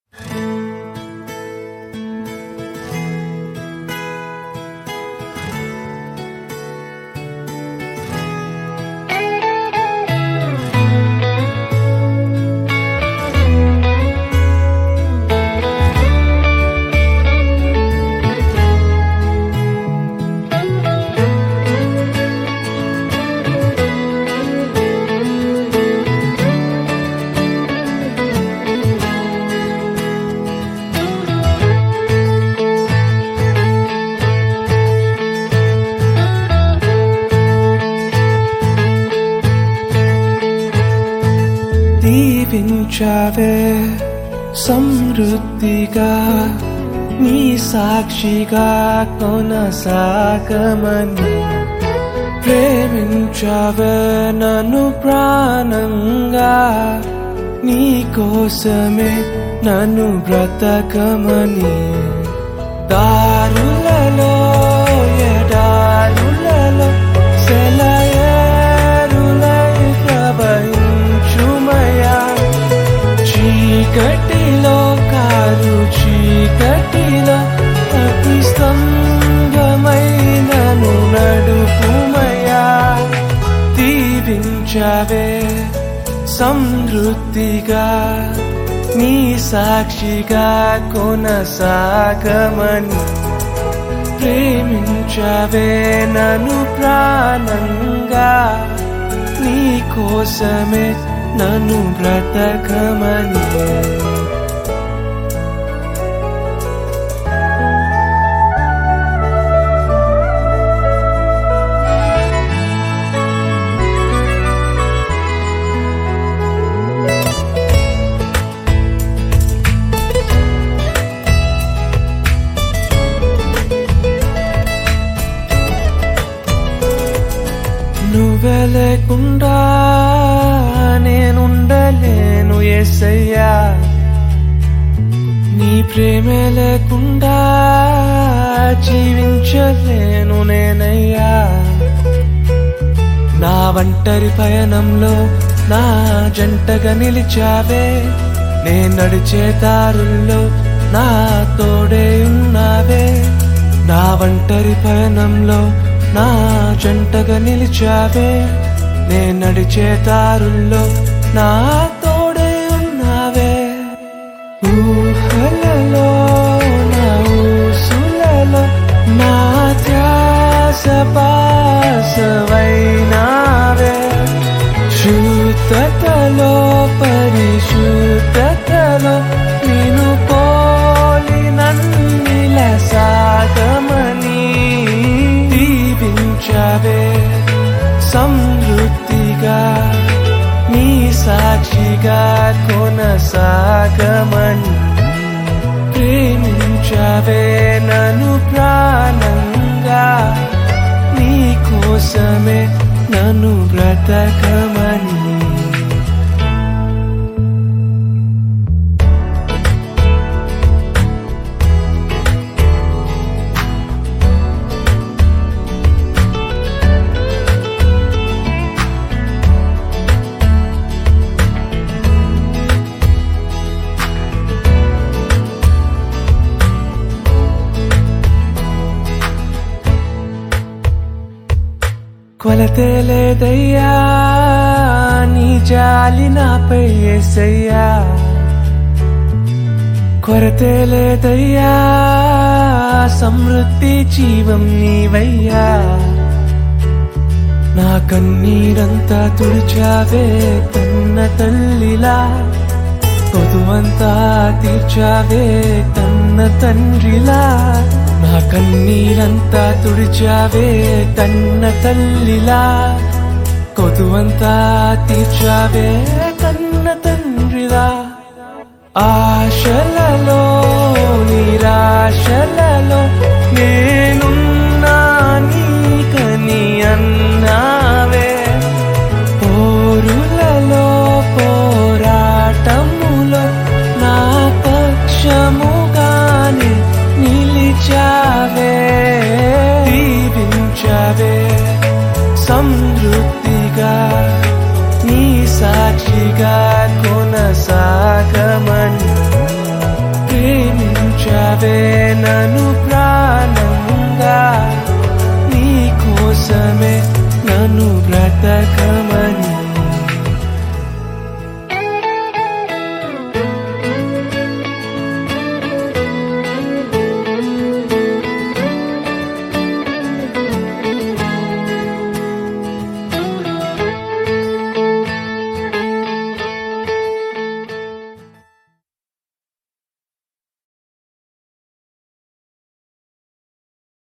దీవించావే సమృద్ధిగా నీ సాక్షిగా కొనసాగమని ప్రేమించావే నన్ను ప్రాణంగా నీ కోసమే నన్ను బ్రతకమని దారులలో ఎడారులలో సెలయేరులై ప్రవహించుమయా చీకటిలో కారు చీకటిలో అతి స్తంభమైనను నడుపుమయా దీవించవే సమృద్ధిగా నీ సాక్షిగా కొనసాగమని ప్రేమించవే నన్ను ప్రాణంగా నీ కోసమే నన్ను బ్రతకమని నువ్వే లేకుండా నేనుండలేను ఎసయ్యా నీ ప్రేమే లేకుండా జీవించలేను నేనయ్యా నా ఒంటరి పయనంలో నా జంటగా నిలిచావే నే నడిచే దారుల్లో నా తోడే ఉన్నావే నా ఒంటరి పయనంలో నా జంటగా నిలిచావే నే నడిచే దారుల్లో నా తోడే ఉన్నావే ఊహలలో నా ఊసులలో నా ధ్యాస పాసవైనావే శుద్ధతలో పరిశుద్ధతలో నేను పోలి నన్నిల సాగమని దీవించవే సమృద్ధిగా నీ సాక్షిగా కొనసాగమని ప్రేమించవే నన్ను ప్రాణంగా నీ కోసమే నన్ను బ్రతకమని కొలతే లేదయ్యా నీ జాలి నాపై ఏసయ్యా కొరతే లేదయ్యా సమృద్ధి జీవం నీవయ్యా నా కన్నీరంతా తుడిచావే కన్న తల్లిలా పొదువంతా తీర్చావే కన్న తండ్రిలా నా కన్నీరంతా తుడిచావే కన్న తల్లిలా కొదువంతా తీర్చావే కన్న తండ్రిలా ఆశలలో నిరాశలలో నేనున్నా నీకని అన్నావే పోరులలో పోరాటములో నా పక్షముగానే నిలిచావే దీవించవే సమృద్ధిగా నీ సాక్షిగా కొనసాగమని నన్ను బ్రతక